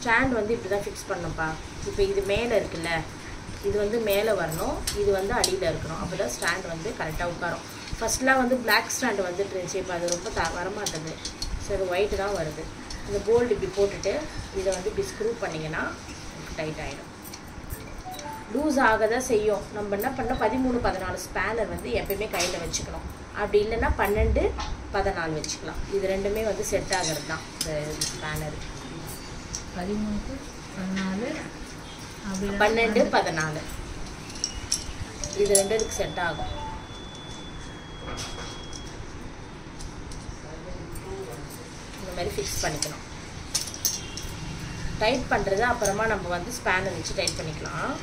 Stand வந்து இப்படி தான் ஃபிக்ஸ் பண்ணணும்ப்பா இப்போ இது மேலே இருக்குல்ல இது வந்து மேலே வரணும் இது வந்து அடியில் இருக்கணும் அப்போ தான் ஸ்டாண்ட் வந்து கரெக்டாக உட்காரும் ஃபர்ஸ்ட்லாம் வந்து பிளாக் ஸ்டாண்ட் வந்துட்டு இருந்துச்சு இப்போ அது ரொம்ப த வரமாட்டேது ஸோ அது ஒயிட்டு தான் வருது இந்த போல்டு இப்படி போட்டுட்டு இதை வந்து இப்படி ஸ்க்ரூ பண்ணிங்கன்னா டைட் ஆகிடும் லூஸ் ஆக தான் செய்யும் நம்ம என்ன பண்ணோம் பதிமூணு பதினாலு ஸ்பேனர் வந்து எப்பயுமே கையில் வச்சுக்கணும் அப்படி இல்லைன்னா பன்னெண்டு பதினாலு வச்சுக்கலாம் இது ரெண்டுமே வந்து செட் ஆகிறது தான் இந்த ஸ்பேனர் பதிமூணு பதினாலு அப்படி பன்னெண்டு பதினாலு இது ரெண்டு இதுக்கு செட் ஆகும் இந்த மாதிரி ஃபிக்ஸ் பண்ணிக்கணும் டைட் பண்ணுறது அப்புறமா நம்ம வந்து ஸ்பேனர் வச்சு டைட் பண்ணிக்கலாம்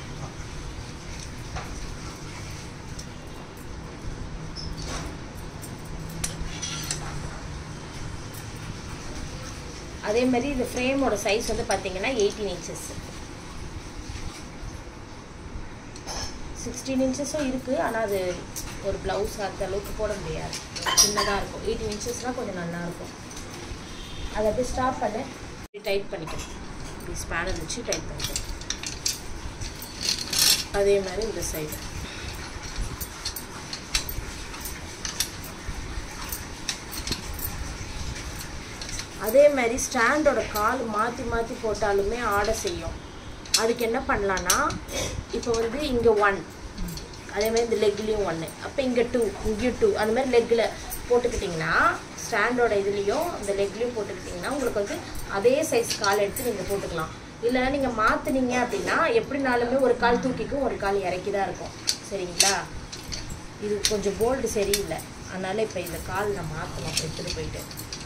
அதே மாதிரி இந்த ஃப்ரேமோட சைஸ் வந்து பார்த்தீங்கன்னா எயிட்டீன் இன்ச்சஸ் சிக்ஸ்டீன் இன்ச்சஸும் இருக்குது ஆனால் அது ஒரு ப்ளவுஸ் அந்த அளவுக்கு போட முடியாது சின்னதாக இருக்கும் எயிட்டீன் இன்ச்சஸ்னால் கொஞ்சம் நல்லா இருக்கும் அதை அப்படியே ஸ்டாப் பண்ணு இப்படி டைட் பண்ணிக்கணும் இப்படி ஸ்பேனர் வச்சு டைட் பண்ணிக்கணும் அதே மாதிரி இந்த சைடு அதே மாதிரி ஸ்டாண்டோட கால் மாற்றி மாற்றி போட்டாலுமே ஆடை செய்யும் அதுக்கு என்ன பண்ணலான்னா இப்போ வந்து இங்கே ஒன் அதே மாதிரி இந்த லெக்லேயும் ஒன்று அப்போ இங்கே டூ இங்கேயும் டூ அந்த மாதிரி லெக்கில் போட்டுக்கிட்டிங்கன்னா ஸ்டாண்டோட இதுலேயும் இந்த லெக்லேயும் போட்டுக்கிட்டிங்கன்னா உங்களுக்கு வந்து அதே சைஸ் கால் எடுத்து நீங்கள் போட்டுக்கலாம் இல்லைன்னா நீங்கள் மாற்றுனீங்க அப்படின்னா எப்படினாலுமே ஒரு கால் தூக்கிக்கும் ஒரு கால் இறக்கி தான் இருக்கும் சரிங்களா இது கொஞ்சம் போல்டு சரியில்லை அதனால் இப்போ இந்த கால் நான் மாற்றணும் எடுத்துகிட்டு போயிட்டு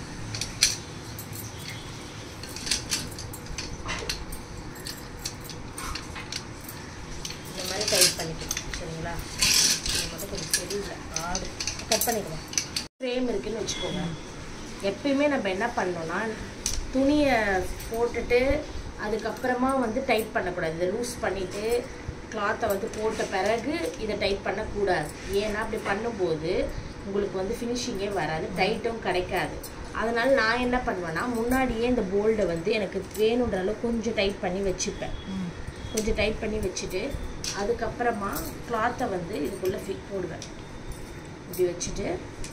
இந்த மாதிரி டைட் பண்ணிக்கணும் சரிங்களா இது மட்டும் கொஞ்சம் சரியில்லை ஆடு கட் பண்ணிக்கலாம் ஃப்ரேம் இருக்குன்னு வச்சுக்கோங்க எப்பயுமே நம்ம என்ன பண்ணோம்னா துணியை போட்டுட்டு அதுக்கப்புறமா வந்து டைட் பண்ணக்கூடாது இதை லூஸ் பண்ணிவிட்டு கிளாத்தை வந்து போட்ட பிறகு இதை டைட் பண்ணக்கூடாது ஏன்னா அப்படி பண்ணும்போது உங்களுக்கு வந்து ஃபினிஷிங்கே வராது டைட்டும் கிடைக்காது அதனால நான் என்ன பண்ணுவேன்னா முன்னாடியே இந்த போல்டை வந்து எனக்கு வேணுன்ற அளவு கொஞ்சம் டைட் பண்ணி வச்சுப்பேன் ம். கொஞ்சம் டைட் பண்ணி வச்சுட்டு அதுக்கப்புறமா கிளாத்தை வந்து இதுக்குள்ளே ஃபிட் போடுவேன் இப்படி வச்சுட்டு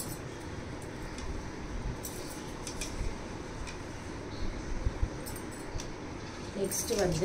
நெக்ஸ்ட்டு வந்து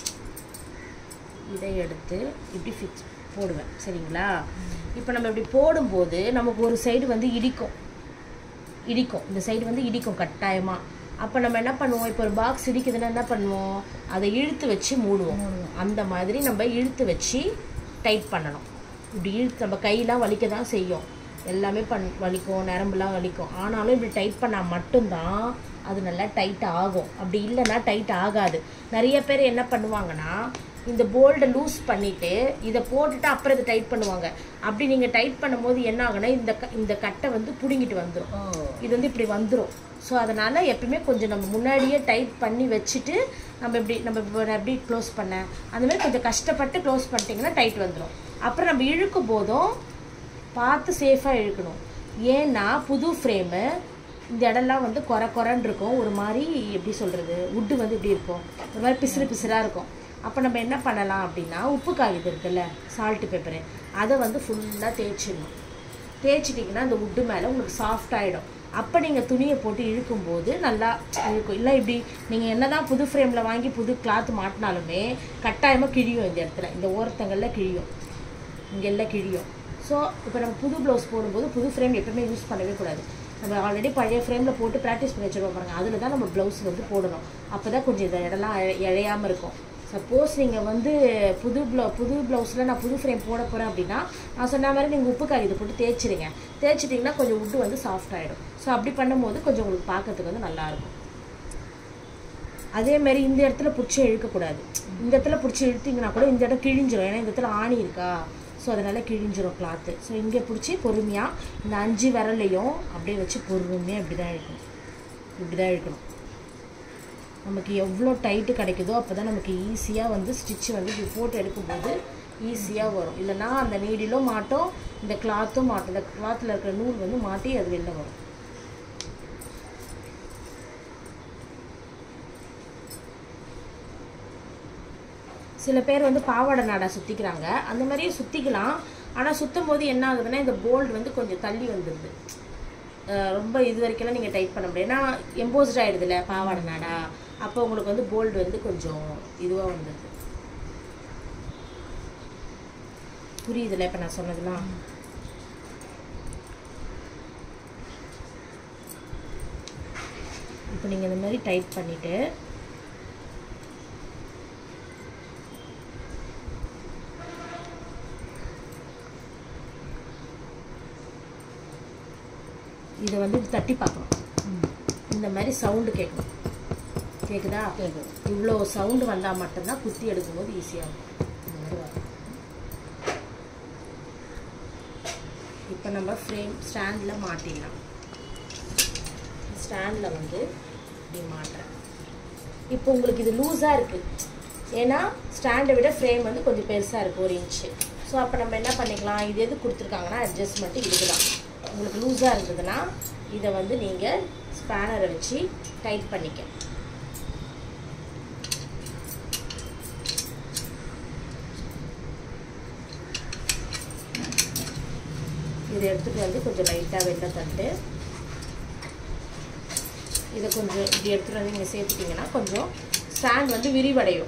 இதை எடுத்து இப்படி ஃபிக்ஸ் போடுவேன் சரிங்களா இப்போ நம்ம இப்படி போடும்போது நமக்கு ஒரு சைடு வந்து இடிக்கும் இடிக்கும் இந்த சைடு வந்து இடிக்கும் கட்டாயமாக அப்போ நம்ம என்ன பண்ணுவோம் இப்போ ஒரு பாக்ஸ் இடிக்குதுன்னா என்ன பண்ணுவோம் அதை இழுத்து வச்சு மூடுவோம் அந்த மாதிரி நம்ம இழுத்து வச்சு டைட் பண்ணணும் இப்படி இழுத்து நம்ம கையெல்லாம் வலிக்க தான் செய்யும் எல்லாமே பண் வலிக்கும் நரம்புலாம் வலிக்கும் ஆனாலும் இப்படி டைட் பண்ணால் மட்டும்தான் அது நல்லா டைட் ஆகும் அப்படி இல்லைன்னா டைட் ஆகாது நிறைய பேர் என்ன பண்ணுவாங்கன்னா இந்த போல்டை லூஸ் பண்ணிட்டு இதை போட்டுட்டு அப்புறம் இதை டைட் பண்ணுவாங்க அப்படி நீங்கள் டைட் பண்ணும்போது என்ன ஆகும்னா இந்த க- இந்த கட்டை வந்து பிடுங்கிட்டு வந்துடும் ஓ இது வந்து இப்படி வந்துடும் ஸோ அதனால் எப்பயுமே கொஞ்சம் நம்ம முன்னாடியே டைட் பண்ணி வச்சுட்டு நம்ம இப்படி நம்ம இப்போ நான் எப்படி க்ளோஸ் பண்ணேன் அந்த மாதிரி கொஞ்சம் கஷ்டப்பட்டு க்ளோஸ் பண்ணிட்டீங்கன்னா டைட் வந்துடும் அப்புறம் நம்ம இழுக்கும் போதும் பார்த்து சேஃபாக இழுக்கணும் ஏன்னா புது ஃப்ரேமு இந்த இடம்லாம் வந்து குறை குறைன்னு இருக்கும் ஒரு மாதிரி எப்படி சொல்கிறது உட்டு வந்து இப்படி இருக்கும் ஒரு மாதிரி பிசுறு பிசுறாக இருக்கும் அப்போ நம்ம என்ன பண்ணலாம் அப்படின்னா உப்பு காகிதம் இருக்குல்ல சால்ட்டு பேப்பரு அதை வந்து ஃபுல்லாக தேய்ச்சிடணும் தேய்ச்சிட்டிங்கன்னா அந்த உட்டு மேலே உங்களுக்கு சாஃப்ட் ஆகிடும் அப்போ நீங்கள் துணியை போட்டு இழுக்கும்போது நல்லா இழுக்கும் இல்லை இப்படி நீங்கள் என்ன தான் புது ஃப்ரேமில் வாங்கி புது கிளாத் மாட்டினாலுமே கட்டாயமாக கிழியும் இந்த இடத்துல இந்த ஓரத்தங்களில் கிழியும் இங்கெல்லாம் கிழியும் ஸோ இப்போ நம்ம புது ப்ளவுஸ் போடும்போது புது ஃப்ரேம் எப்பவுமே யூஸ் பண்ணவே கூடாது நம்ம ஆல்ரெடி பழைய ஃப்ரேமில் போட்டு ப்ராக்டிஸ் பண்ணி வச்சுருவோம் பாருங்க அதில் தான் நம்ம ப்ளவுஸ் வந்து போடணும் அப்போ தான் கொஞ்சம் இந்த இடம்லாம் இழ- இழையாம இருக்கும் சப்போஸ் நீங்கள் வந்து புது ப்ளவு புது ப்ளவுஸில் நான் புது ஃப்ரேம் போட போகிறேன் அப்படின்னா நான் சொன்ன மாதிரி நீங்கள் உப்பு காகிதம் போட்டு தேய்ச்சிடுங்க தேய்ச்சிட்டிங்கன்னா கொஞ்சம் உட்டு வந்து சாஃப்ட் ஆகிடும் ஸோ அப்படி பண்ணும்போது கொஞ்சம் உங்களுக்கு பார்க்கறதுக்கு வந்து நல்லாயிருக்கும் அதே மாதிரி இந்த இடத்துல பிடிச்சி இழுக்கக்கூடாது இந்த இடத்துல பிடிச்சி இழுத்தீங்கன்னா கூட இந்த இடம் கிழிஞ்சிரும் ஏன்னா இந்த இடத்துல ஆணி இருக்கா ஸோ அதனால் கிழிஞ்சிரும் கிளாத்து ஸோ இங்கே பிடிச்சி பொறுமையாக இந்த அஞ்சு விரலையும் அப்படியே வச்சு பொறுமையாக இப்படி தான் இழுக்கணும் இப்படி தான் இழுக்கணும் நமக்கு எவ்வளோ டைட்டு கிடைக்குதோ அப்போ தான் நமக்கு ஈஸியாக வந்து ஸ்டிச்சு வந்து இப்படி போட்டு எடுக்கும்போது ஈஸியாக வரும் இல்லைன்னா அந்த நீடிலும் மாட்டோம் இந்த கிளாத்தும் மாட்டும் இந்த கிளாத்தில் இருக்கிற நூல் வந்து மாட்டி அது வெளில வரும் சில பேர் வந்து பாவாடை நாடா சுற்றிக்கிறாங்க அந்த மாதிரியே சுற்றிக்கலாம் ஆனால் சுற்றும் போது என்ன ஆகுதுன்னா இந்த போல்டு வந்து கொஞ்சம் தள்ளி வந்துடுது அஹ் ரொம்ப இது வரைக்கும்லாம் நீங்கள் டைட் பண்ண முடியாது ஏன்னா எம்போஸ்ட் ஆகிடுதுல பாவாடை நாடா அப்போ உங்களுக்கு வந்து போல்டு வந்து கொஞ்சம் இதுவாக வந்துடுது புரியுதுல இப்போ நான் சொன்னதெல்லாம் இப்போ நீங்கள் இந்த மாதிரி டைட் பண்ணிவிட்டு இதை வந்து தட்டி பார்க்கணும் இந்த மாதிரி சவுண்டு கேட்கணும் கேட்குதா கேட்குது இவ்வளோ சவுண்டு வந்தால் மட்டும்தான் குத்தி எடுக்கும்போது ஈஸியாக இருக்கும் இந்த மாதிரி வரும் இப்போ நம்ம ஃப்ரேம் ஸ்டாண்டில் மாட்டிடலாம் ஸ்டாண்டில் வந்து இப்படி மாட்டுறேன் இப்போ உங்களுக்கு இது லூஸாக இருக்குது ஏன்னா ஸ்டாண்டை விட ஃப்ரேம் வந்து கொஞ்சம் பெருசாக இருக்குது ஒரு இன்ச்சு ஸோ அப்போ நம்ம என்ன பண்ணிக்கலாம் இது எது கொடுத்துருக்காங்கன்னா அட்ஜஸ்ட்மெண்ட்டு இதுக்கு தான் உங்களுக்கு லூஸாக இருந்ததுன்னா இதை வந்து நீங்கள் ஸ்பேனரை வச்சு டைட் பண்ணிக்க இதை எடுத்துகிட்டு வந்து கொஞ்சம் லைட்டாக வெளில தட்டு இதை கொஞ்சம் இப்படி எடுத்துகிட்டு வந்து நீங்கள் சேர்த்துட்டிங்கன்னா கொஞ்சம் ஸ்டாண்ட் வந்து விரிவடையும்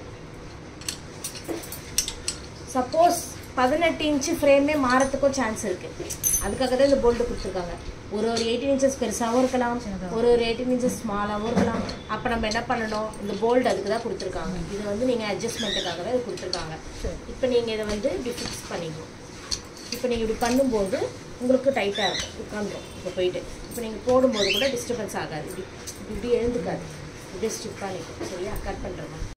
சப்போஸ் பதினெட்டு இன்ச்சு ஃப்ரேமே மாறத்துக்கும் சான்ஸ் இருக்குது அதுக்காக தான் இந்த போல்டு கொடுத்துருக்காங்க ஒரு ஒரு எயிட்டீன் இன்ச்சஸ் பெருசாகவும் இருக்கலாம் ஒரு ஒரு எயிட்டீன் இன்ச்சஸ் ஸ்மாலாகவும் இருக்கலாம் அப்போ நம்ம என்ன பண்ணணும் இந்த போல்டு அதுக்கு தான் கொடுத்துருக்காங்க இது வந்து நீங்கள் அட்ஜஸ்ட்மெண்ட்டுக்காக தான் இது கொடுத்துருக்காங்க இப்போ நீங்கள் இதை வந்து இப்படி ஃபிக்ஸ் பண்ணிக்கணும் இப்போ நீங்கள் இப்படி பண்ணும்போது உங்களுக்கு டைட்டாக இருக்கும் உட்காந்துரும் இப்போ போயிட்டு இப்போ நீங்கள் போடும்போது கூட டிஸ்டர்பன்ஸ் ஆகாது இப்படி இப்படி எழுந்துக்காது இப்படியே ஸ்டிப் பண்ணிக்கும் சரியா கட் பண்ணுறோமா